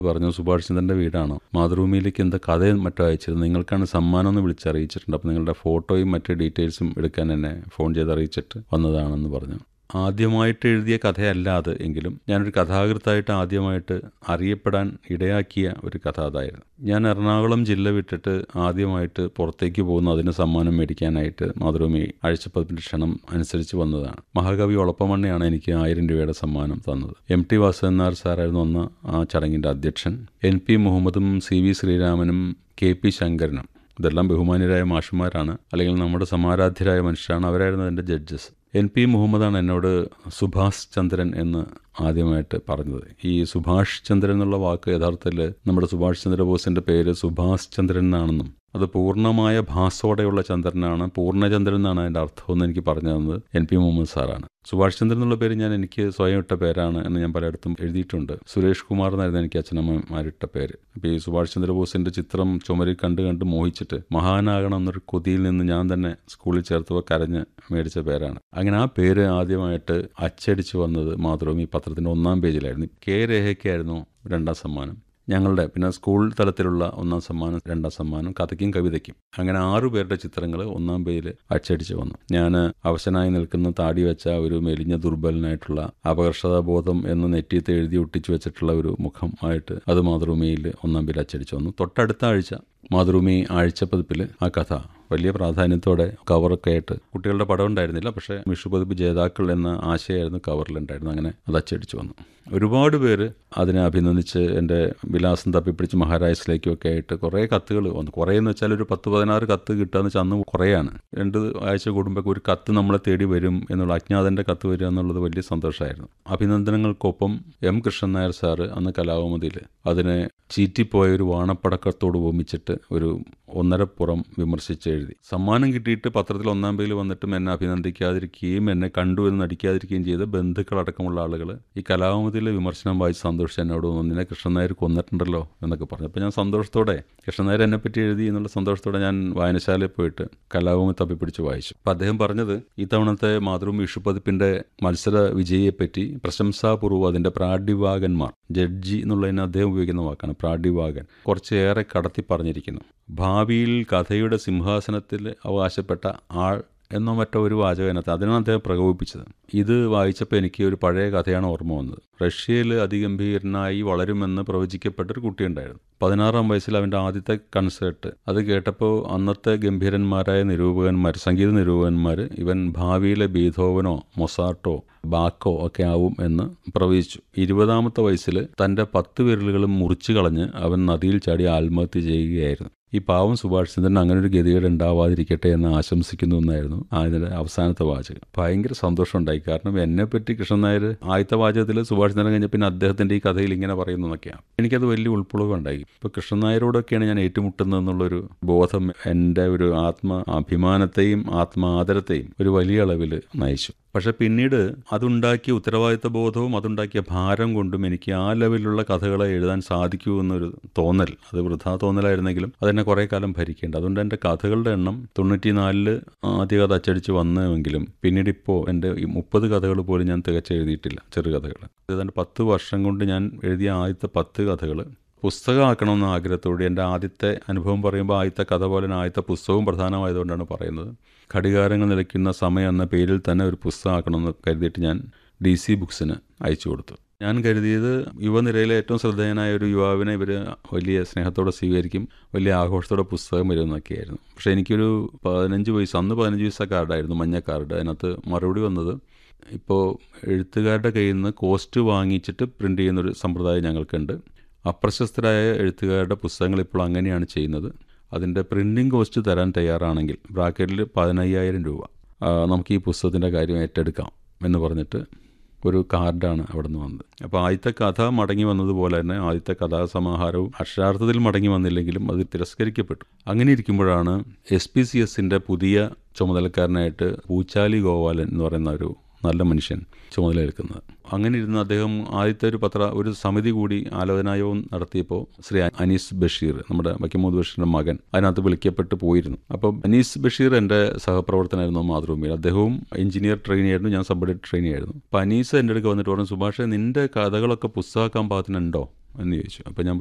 പറഞ്ഞു സുഭാഷ് ചന്ദ്രൻ്റെ വീടാണ് മാതൃഭൂമിയിലേക്ക് എന്താ കഥയും മറ്റോ അയച്ചിരുന്നു നിങ്ങൾക്കാണ് സമ്മാനം എന്ന് വിളിച്ചറിയിച്ചിട്ടുണ്ട് അപ്പോൾ നിങ്ങളുടെ ഫോട്ടോയും മറ്റ് ഡീറ്റെയിൽസും എടുക്കാൻ എന്നെ ഫോൺ ചെയ്ത് അറിയിച്ചിട്ട് വന്നതാണെന്ന് പറഞ്ഞു ആദ്യമായിട്ട് എഴുതിയ കഥയല്ല അത് എങ്കിലും ഞാനൊരു കഥാകൃത്തായിട്ട് ആദ്യമായിട്ട് അറിയപ്പെടാൻ ഇടയാക്കിയ ഒരു കഥ അതായിരുന്നു ഞാൻ എറണാകുളം ജില്ല വിട്ടിട്ട് ആദ്യമായിട്ട് പുറത്തേക്ക് പോകുന്ന അതിന് സമ്മാനം മേടിക്കാനായിട്ട് മാതൃഭൂമി ആഴ്ചപ്പതിപ്പിൻ്റെ ക്ഷണം അനുസരിച്ച് വന്നതാണ് മഹാകവി ഒളപ്പമണ്ണയാണ് എനിക്ക് ആയിരം രൂപയുടെ സമ്മാനം തന്നത് എം ടി വാസുദേവൻ നായർ സാറായിരുന്നു അന്ന് ആ ചടങ്ങിൻ്റെ അധ്യക്ഷൻ എൻ പി മുഹമ്മദും സി വി ശ്രീരാമനും കെ പി ശങ്കരനും ഇതെല്ലാം ബഹുമാന്യരായ മാഷുമാരാണ് അല്ലെങ്കിൽ നമ്മുടെ സമാരാധ്യരായ മനുഷ്യരാണ് അവരായിരുന്നു അതിൻ്റെ ജഡ്ജസ് എൻ പി മുഹമ്മദാണ് എന്നോട് സുഭാഷ് ചന്ദ്രൻ എന്ന് ആദ്യമായിട്ട് പറഞ്ഞത് ഈ സുഭാഷ് ചന്ദ്രൻ എന്നുള്ള വാക്ക് യഥാർത്ഥത്തിൽ നമ്മുടെ സുഭാഷ് ചന്ദ്രബോസിൻ്റെ പേര് സുഭാഷ് ചന്ദ്രൻ എന്നാണെന്നും അത് പൂർണ്ണമായ ഭാസോടെയുള്ള ചന്ദ്രനാണ് പൂർണ്ണചന്ദ്രൻ എന്നാണ് അതിൻ്റെ അർത്ഥമെന്ന് എനിക്ക് പറഞ്ഞു തന്നത് എൻ പി മുഹമ്മദ് സാറാണ് സുഭാഷ് ചന്ദ്രൻ എന്നുള്ള പേര് ഞാൻ എനിക്ക് സ്വയം ഇട്ട പേരാണ് എന്ന് ഞാൻ പലയിടത്തും എഴുതിയിട്ടുണ്ട് സുരേഷ് കുമാർ എന്നായിരുന്നു എനിക്ക് അച്ഛനമ്മമാരിട്ട പേര് അപ്പോൾ ഈ സുഭാഷ് ചന്ദ്രബോസിൻ്റെ ചിത്രം ചുമരിൽ കണ്ട് കണ്ട് മോഹിച്ചിട്ട് മഹാനാകണം എന്നൊരു കൊതിയിൽ നിന്ന് ഞാൻ തന്നെ സ്കൂളിൽ ചേർത്തപ്പോൾ കരഞ്ഞ് മേടിച്ച പേരാണ് അങ്ങനെ ആ പേര് ആദ്യമായിട്ട് അച്ചടിച്ച് വന്നത് മാതൃഭൂമി പത്രത്തിൻ്റെ ഒന്നാം പേജിലായിരുന്നു കെ രേഖയ്ക്കായിരുന്നു രണ്ടാം സമ്മാനം ഞങ്ങളുടെ പിന്നെ സ്കൂൾ തലത്തിലുള്ള ഒന്നാം സമ്മാനം രണ്ടാം സമ്മാനം കഥയ്ക്കും കവിതയ്ക്കും അങ്ങനെ ആറു പേരുടെ ചിത്രങ്ങൾ ഒന്നാം പേജിൽ അച്ചടിച്ച് വന്നു ഞാൻ അവശനായി നിൽക്കുന്ന താടി വെച്ച ഒരു മെലിഞ്ഞ ദുർബലനായിട്ടുള്ള അപകർഷതാബോധം എന്ന് നെറ്റിയത്ത് എഴുതി ഒട്ടിച്ചു വെച്ചിട്ടുള്ള ഒരു മുഖം ആയിട്ട് അത് മാതൃഭൂമിയിൽ ഒന്നാം പേജിൽ അച്ചടിച്ച് വന്നു തൊട്ടടുത്ത ആഴ്ച മാതൃഭൂമി ആഴ്ചപ്പതിപ്പിൽ ആ കഥ വലിയ പ്രാധാന്യത്തോടെ കവറൊക്കെ ആയിട്ട് കുട്ടികളുടെ പടം ഉണ്ടായിരുന്നില്ല പക്ഷേ വിഷുപതിപ്പ് ജേതാക്കൾ എന്ന ആശയമായിരുന്നു കവറിലുണ്ടായിരുന്നു അങ്ങനെ അത് അച്ചടിച്ചു വന്നു ഒരുപാട് പേര് അതിനെ അഭിനന്ദിച്ച് എൻ്റെ വിലാസം തപ്പിപ്പിടിച്ച് മഹാരാജസിലേക്കും ഒക്കെ ആയിട്ട് കുറേ കത്തുകൾ വന്നു കുറേ എന്ന് വെച്ചാൽ ഒരു പത്ത് പതിനാറ് കത്ത് കിട്ടുക വെച്ചാൽ അന്ന് കുറേയാണ് രണ്ട് ആഴ്ച കൂടുമ്പോൾ ഒരു കത്ത് നമ്മളെ തേടി വരും എന്നുള്ള അജ്ഞാതൻ്റെ കത്ത് വരിക എന്നുള്ളത് വലിയ സന്തോഷമായിരുന്നു അഭിനന്ദനങ്ങൾക്കൊപ്പം എം കൃഷ്ണൻ നായർ സാറ് അന്ന് കലാകൗമുദിയിൽ അതിനെ ചീറ്റിപ്പോയ ഒരു വാണപ്പടക്കത്തോട് ഉപമിച്ചിട്ട് ഒരു ഒന്നരപ്പുറം വിമർശിച്ച് എഴുതി സമ്മാനം കിട്ടിയിട്ട് പത്രത്തിൽ ഒന്നാം പേജിൽ വന്നിട്ടും എന്നെ അഭിനന്ദിക്കാതിരിക്കുകയും എന്നെ കണ്ടു എന്ന് നടിക്കാതിരിക്കുകയും ചെയ്ത ബന്ധുക്കളടക്കമുള്ള ആളുകൾ ഈ കലാകൗമുദിയിലെ വിമർശനം വായിച്ച് സന്തോഷിച്ച് എന്നോട് നിന്നെ കൃഷ്ണൻ നായർ കൊന്നിട്ടുണ്ടല്ലോ എന്നൊക്കെ പറഞ്ഞു അപ്പോൾ ഞാൻ സന്തോഷത്തോടെ കൃഷ്ണൻ നായർ എന്നെപ്പറ്റി എഴുതി എന്നുള്ള സന്തോഷത്തോടെ ഞാൻ വായനശാലയിൽ പോയിട്ട് കലാഭൂമി തപ്പിപ്പിടിച്ച് വായിച്ചു അപ്പോൾ അദ്ദേഹം പറഞ്ഞത് ഇത്തവണത്തെ മാതൃഭൂമി വിഷുപതിപ്പിൻ്റെ മത്സര വിജയിയെപ്പറ്റി പ്രശംസാപൂർവ്വം അതിൻ്റെ പ്രാഡിവാകന്മാർ ജഡ്ജി എന്നുള്ളതിന് അദ്ദേഹം ഉപയോഗിക്കുന്ന വാക്കാണ് പ്രാഡിവാകൻ കുറച്ചേറെ കടത്തി പറഞ്ഞിരിക്കുന്നു ഭാവിയിൽ കഥയുടെ സിംഹാസനത്തിൽ അവകാശപ്പെട്ട ആൾ എന്നോ മറ്റോ ഒരു വാചകനകത്ത് അതിനാണ് അദ്ദേഹം പ്രകോപിപ്പിച്ചത് ഇത് വായിച്ചപ്പോൾ എനിക്ക് ഒരു പഴയ കഥയാണ് ഓർമ്മ വന്നത് റഷ്യയിൽ അതിഗംഭീരനായി വളരുമെന്ന് പ്രവചിക്കപ്പെട്ട ഒരു കുട്ടിയുണ്ടായിരുന്നു പതിനാറാം വയസ്സിൽ അവൻ്റെ ആദ്യത്തെ കൺസേർട്ട് അത് കേട്ടപ്പോൾ അന്നത്തെ ഗംഭീരന്മാരായ നിരൂപകന്മാർ സംഗീത നിരൂപകന്മാർ ഇവൻ ഭാവിയിലെ ബീധോവനോ മൊസാർട്ടോ ബാക്കോ ഒക്കെ ആവും എന്ന് പ്രവചിച്ചു ഇരുപതാമത്തെ വയസ്സിൽ തൻ്റെ പത്ത് വിരലുകളും മുറിച്ചു കളഞ്ഞ് അവൻ നദിയിൽ ചാടി ആത്മഹത്യ ചെയ്യുകയായിരുന്നു ഈ പാവം സുഭാഷ് ചന്ദ്രൻ അങ്ങനെ ഒരു ഗതികേട് ഉണ്ടാവാതിരിക്കട്ടെ എന്ന് ആശംസിക്കുന്നു എന്നായിരുന്നു അതിൻ്റെ അവസാനത്തെ വാചകം ഭയങ്കര സന്തോഷം ഉണ്ടായി കാരണം എന്നെപ്പറ്റി കൃഷ്ണൻ നായർ ആദ്യത്തെ വാചകത്തിൽ സുഭാഷ് ചന്ദ്രൻ കഴിഞ്ഞ പിന്നെ അദ്ദേഹത്തിൻ്റെ ഈ കഥയിൽ ഇങ്ങനെ പറയുന്നു എന്നൊക്കെയാണ് എനിക്കത് വലിയ ഉൾപ്പുളവ് ഉണ്ടായി ഇപ്പോൾ കൃഷ്ണൻ നായരോടൊക്കെയാണ് ഞാൻ ഏറ്റുമുട്ടുന്നത് എന്നുള്ളൊരു ബോധം എൻ്റെ ഒരു ആത്മ അഭിമാനത്തെയും ആത്മാദരത്തെയും ഒരു വലിയ അളവിൽ നയിച്ചു പക്ഷെ പിന്നീട് അതുണ്ടാക്കിയ ഉത്തരവാദിത്ത ബോധവും അതുണ്ടാക്കിയ ഭാരം കൊണ്ടും എനിക്ക് ആ ലെവലിലുള്ള കഥകളെ എഴുതാൻ സാധിക്കൂ എന്നൊരു തോന്നൽ അത് വൃഥാ തോന്നലായിരുന്നെങ്കിലും അതെന്നെ കുറേ കാലം ഭരിക്കേണ്ട അതുകൊണ്ട് എൻ്റെ കഥകളുടെ എണ്ണം തൊണ്ണൂറ്റിനാലില് ആദ്യ കഥ അച്ചടിച്ച് വന്നുവെങ്കിലും പിന്നീട് ഇപ്പോൾ എൻ്റെ ഈ മുപ്പത് കഥകൾ പോലും ഞാൻ തികച്ച് എഴുതിയിട്ടില്ല ചെറുകഥകൾ ഏതാണ്ട് പത്ത് വർഷം കൊണ്ട് ഞാൻ എഴുതിയ ആദ്യത്തെ പത്ത് കഥകൾ പുസ്തകമാക്കണമെന്ന ആഗ്രഹത്തോടെ എൻ്റെ ആദ്യത്തെ അനുഭവം പറയുമ്പോൾ ആദ്യത്തെ കഥ പോലെ ആദ്യത്തെ പുസ്തകവും പ്രധാനമായതുകൊണ്ടാണ് പറയുന്നത് ഘടികാരങ്ങൾ നിലയ്ക്കുന്ന സമയം എന്ന പേരിൽ തന്നെ ഒരു പുസ്തകമാക്കണമെന്ന് കരുതിയിട്ട് ഞാൻ ഡി സി ബുക്സിന് അയച്ചു കൊടുത്തു ഞാൻ കരുതിയത് യുവനിരയിലെ ഏറ്റവും ശ്രദ്ധേയനായ ഒരു യുവാവിനെ ഇവർ വലിയ സ്നേഹത്തോടെ സ്വീകരിക്കും വലിയ ആഘോഷത്തോടെ പുസ്തകം വരുമെന്നൊക്കെയായിരുന്നു പക്ഷേ എനിക്കൊരു പതിനഞ്ച് വയസ്സ് അന്ന് പതിനഞ്ച് വയസ്സ കാർഡായിരുന്നു മഞ്ഞ കാർഡ് അതിനകത്ത് മറുപടി വന്നത് ഇപ്പോൾ എഴുത്തുകാരുടെ കയ്യിൽ നിന്ന് കോസ്റ്റ് വാങ്ങിച്ചിട്ട് പ്രിൻ്റ് ചെയ്യുന്നൊരു സമ്പ്രദായം ഞങ്ങൾക്കുണ്ട് അപ്രശസ്തരായ എഴുത്തുകാരുടെ പുസ്തകങ്ങൾ ഇപ്പോൾ അങ്ങനെയാണ് ചെയ്യുന്നത് അതിൻ്റെ പ്രിൻറ്റിംഗ് കോസ്റ്റ് തരാൻ തയ്യാറാണെങ്കിൽ ബ്രാക്കറ്റിൽ പതിനയ്യായിരം രൂപ നമുക്ക് ഈ പുസ്തകത്തിൻ്റെ കാര്യം ഏറ്റെടുക്കാം എന്ന് പറഞ്ഞിട്ട് ഒരു കാർഡാണ് അവിടെ നിന്ന് വന്നത് അപ്പോൾ ആദ്യത്തെ കഥ മടങ്ങി വന്നതുപോലെ തന്നെ ആദ്യത്തെ കഥാസമാഹാരവും അക്ഷരാർത്ഥത്തിൽ മടങ്ങി വന്നില്ലെങ്കിലും അത് തിരസ്കരിക്കപ്പെട്ടു അങ്ങനെ ഇരിക്കുമ്പോഴാണ് എസ് പി സി എസിൻ്റെ പുതിയ ചുമതലക്കാരനായിട്ട് പൂച്ചാലി ഗോപാലൻ എന്ന് പറയുന്ന ഒരു നല്ല മനുഷ്യൻ ചുമതലയേൽക്കുന്നത് അങ്ങനെ ഇരുന്ന് അദ്ദേഹം ആദ്യത്തെ ഒരു പത്ര ഒരു സമിതി കൂടി ആലോചനായോഗം നടത്തിയപ്പോൾ ശ്രീ അനീസ് ബഷീർ നമ്മുടെ വക്കിമുഹമ്മദ് ബഷീറിൻ്റെ മകൻ അതിനകത്ത് വിളിക്കപ്പെട്ട് പോയിരുന്നു അപ്പോൾ അനീസ് ബഷീർ എൻ്റെ സഹപ്രവർത്തനായിരുന്നു മാതൃഭൂമിയിൽ അദ്ദേഹവും എഞ്ചിനീയർ ട്രെയിനി ഞാൻ സബ്ബഡേറ്റ് ട്രെയിനി ആയിരുന്നു അപ്പോൾ അനീസ് എൻ്റെ അടുക്ക് വന്നിട്ട് പറഞ്ഞു സുഭാഷ് നിൻ്റെ കഥകളൊക്കെ പുസ്തകമാക്കാൻ പാകത്തിനുണ്ടോ എന്ന് ചോദിച്ചു അപ്പോൾ ഞാൻ